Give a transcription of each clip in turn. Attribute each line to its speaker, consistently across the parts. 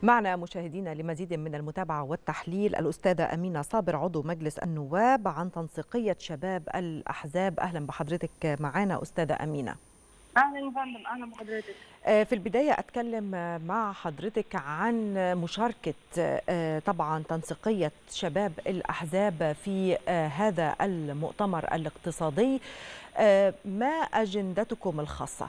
Speaker 1: معنا مشاهدينا لمزيد من المتابعة والتحليل الأستاذة أمينة صابر عضو مجلس النواب عن تنسيقية شباب الأحزاب أهلا بحضرتك معنا أستاذة أمينة
Speaker 2: اهلا يا فندم اهلا بحضرتك
Speaker 1: في البداية أتكلم مع حضرتك عن مشاركة طبعا تنسيقية شباب الأحزاب في هذا المؤتمر الاقتصادي ما أجندتكم الخاصة؟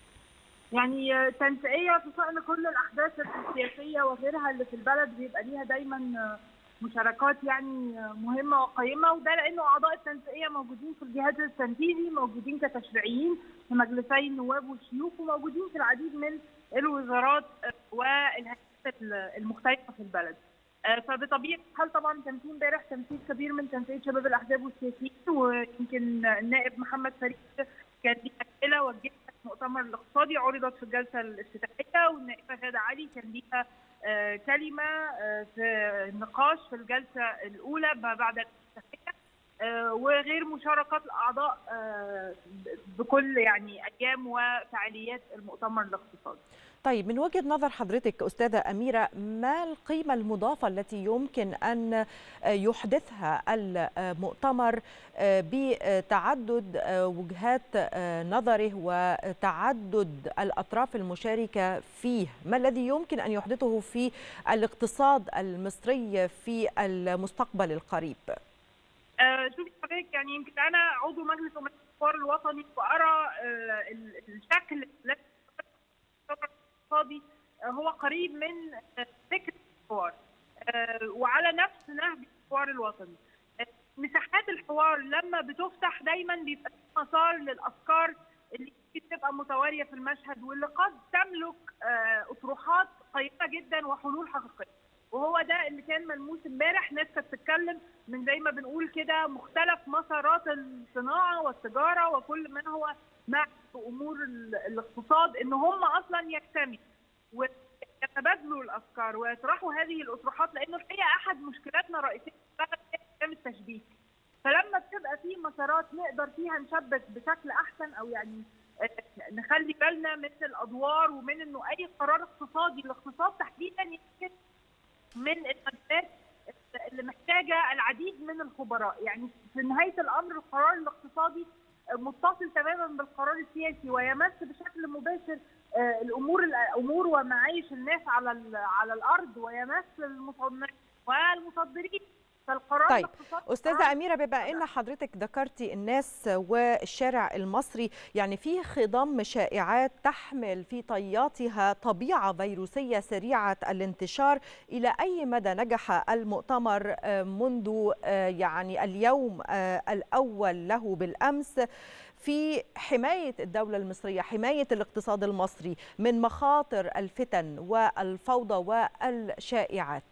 Speaker 2: يعني تنسيقيه في شان كل الاحداث السياسيه وغيرها اللي في البلد بيبقى ليها دايما مشاركات يعني مهمه وقيمه وده لانه اعضاء التنسيقيه موجودين في الجهاز التنفيذي موجودين كتشريعيين في مجلسي النواب والشيوخ وموجودين في العديد من الوزارات والهيئات المختلفه في البلد. فبطبيعه الحال طبعا كان في امبارح تنفيذ كبير من تنسيقيه شباب الاحزاب والسياسيين ويمكن النائب محمد فريد كان ليه اسئله وجهها المؤتمر الاقتصادي عرضت في الجلسه الافتتاحيه والنائبه غاده علي كان ليها كلمه في النقاش في الجلسه الاولى ما بعد الافتتاحيه وغير مشاركات الاعضاء بكل يعني ايام وفعاليات المؤتمر الاقتصادي.
Speaker 1: طيب من وجهه نظر حضرتك استاذه اميره ما القيمه المضافه التي يمكن ان يحدثها المؤتمر بتعدد وجهات نظره وتعدد الاطراف المشاركه فيه ما الذي يمكن ان يحدثه في الاقتصاد المصري في المستقبل القريب
Speaker 2: شوفي حضرتك يعني يمكن انا عضو مجلس امناء الحوار الوطني وارى الشكل الذي الاقتصادي هو قريب من فكره الحوار وعلى نفس نهج الحوار الوطني مساحات الحوار لما بتفتح دايما بيبقى مسار للافكار اللي بتبقى متواريه في المشهد واللي قد تملك اطروحات قيمه جدا وحلول حقيقيه وهو ده اللي كان ملموس امبارح ناس كانت بتتكلم من زي ما بنقول كده مختلف مسارات الصناعه والتجاره وكل ما هو مع امور الاقتصاد ان هم اصلا يجتمعوا ويتبادلوا الافكار ويطرحوا هذه الاطروحات لانه الحقيقه احد مشكلاتنا الرئيسيه في البلد التشبيك فلما بتبقى في مسارات نقدر فيها نشبك بشكل احسن او يعني نخلي بالنا من الادوار ومن انه اي قرار اقتصادي الاقتصاد تحديدا يمكن من المجالات اللي محتاجه العديد من الخبراء يعني في نهايه الامر القرار الاقتصادي متصل تماما بالقرار السياسي ويمس بشكل مباشر الامور الامور ومعايش الناس على على الارض ويمس المصنعين والمصدرين
Speaker 1: فالقرار طيب استاذه اميره بما ان حضرتك ذكرتي الناس والشارع المصري يعني في خضم شائعات تحمل في طياتها طبيعه فيروسيه سريعه الانتشار الى اي مدى نجح المؤتمر منذ يعني اليوم الاول له بالامس في حمايه الدوله المصريه حمايه الاقتصاد المصري من مخاطر الفتن والفوضى والشائعات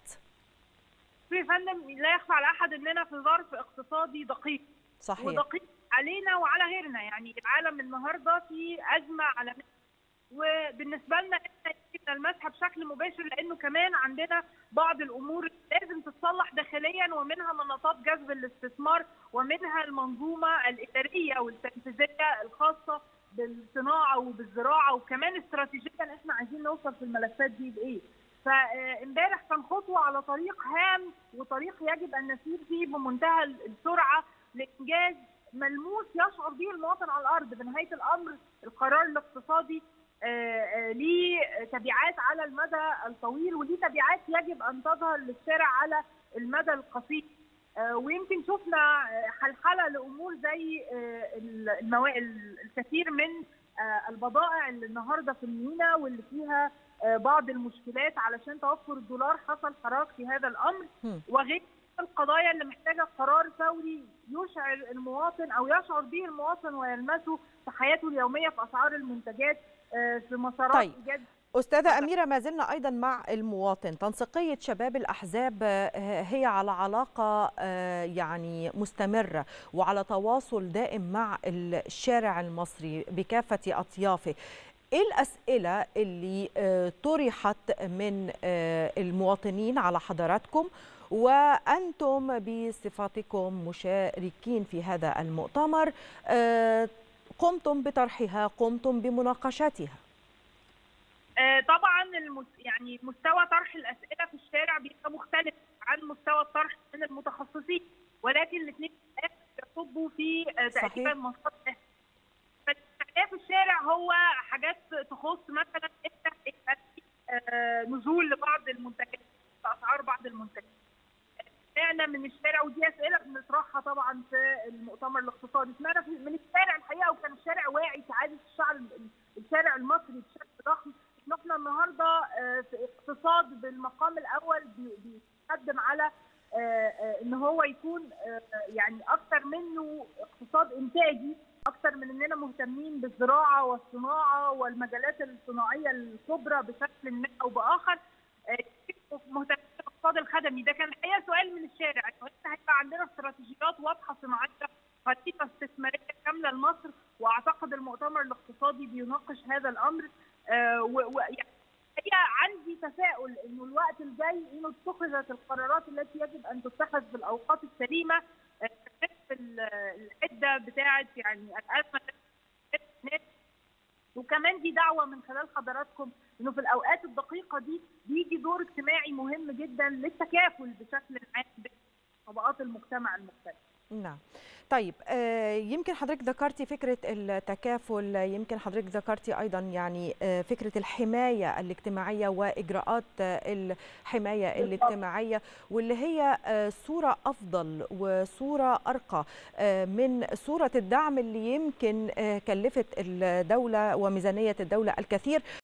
Speaker 2: في فندم لا يخفى على احد اننا في ظرف اقتصادي دقيق
Speaker 1: صحيح
Speaker 2: ودقيق علينا وعلى غيرنا يعني العالم النهارده في ازمه عالميه وبالنسبه لنا احنا نلمسها بشكل مباشر لانه كمان عندنا بعض الامور لازم تتصلح داخليا ومنها مناطات جذب الاستثمار ومنها المنظومه الاداريه والتنفيذيه الخاصه بالصناعه وبالزراعه وكمان استراتيجيا احنا عايزين نوصل في الملفات دي بايه فامبارح كان خطوه على طريق هام وطريق يجب ان نسير فيه بمنتهى السرعه لانجاز ملموس يشعر به المواطن على الارض بنهايه الامر القرار الاقتصادي ليه تبعات على المدى الطويل وليه تبعات يجب ان تظهر للشارع على المدى القصير ويمكن شفنا حلحله لامور زي الكثير من البضائع اللي النهارده في المينا واللي فيها بعض المشكلات علشان توفر الدولار حصل حراك في هذا الامر وغير القضايا اللي محتاجه قرار فوري يشعر المواطن او يشعر به المواطن ويلمسه في حياته اليوميه في اسعار المنتجات في مسارات
Speaker 1: طيب. إيجاد أستاذة أميرة ما زلنا أيضا مع المواطن تنسيقية شباب الأحزاب هي على علاقة يعني مستمرة وعلى تواصل دائم مع الشارع المصري بكافة أطيافه ايه الاسئله اللي طرحت من المواطنين على حضراتكم وانتم بصفتكم مشاركين في هذا المؤتمر قمتم بطرحها قمتم بمناقشتها
Speaker 2: آه، طبعا المس... يعني مستوى طرح الاسئله في الشارع بيبقى مختلف عن مستوى الطرح من المتخصصين ولكن الاثنين يصبوا في آه،
Speaker 1: صحيح.
Speaker 2: تقريبا مصادر فالاستعلاء في الشارع هو حاجات تخص مثلا انت يبقى في، آه، نزول لبعض المنتجات اسعار بعض المنتجات سمعنا من الشارع ودي اسئله بنطرحها طبعا في المؤتمر الاقتصادي سمعنا في- من الشارع الحقيقه وكان الشارع واعي كعاده الشعب الشارع المصري بشكل ضخم إن احنا النهارده آه، في اقتصاد بالمقام الاول بي- بيقدم على آه، آه، ان هو يكون آه، يعني اكتر منه اقتصاد انتاجي اكتر من اننا مهتمين بالزراعه والصناعه والمجالات الصناعيه الكبرى بشكل ما او باخر آه، مهتمين بالاقتصاد الخدمي ده كان الحقيقه سؤال من الشارع انه احنا هيبقى عندنا استراتيجيات واضحه صناعيه خريطه استثماريه كامله لمصر واعتقد المؤتمر الاقتصادي بيناقش هذا الامر آه، و- و- يعني الحقيقه عندي تفاؤل انه الوقت الجاي انه اتخذت القرارات التي يجب ان تتخذ في الاوقات السليمه آه، في ال- العده بتاعه يعني الازمه التي وكمان دي دعوه من خلال حضراتكم انه في الاوقات الدقيقه دي بيجي دور اجتماعي مهم جدا للتكافل بشكل عام بين طبقات المجتمع المختلفه.
Speaker 1: نعم طيب آه، يمكن حضرتك ذكرتي فكرة التكافل يمكن حضرتك ذكرتي أيضا يعني آه، فكرة الحماية الاجتماعية وإجراءات آه، الحماية الاجتماعية واللي هي آه، صورة أفضل وصورة أرقى آه، من صورة الدعم اللي يمكن آه، كلفت الدولة وميزانية الدولة الكثير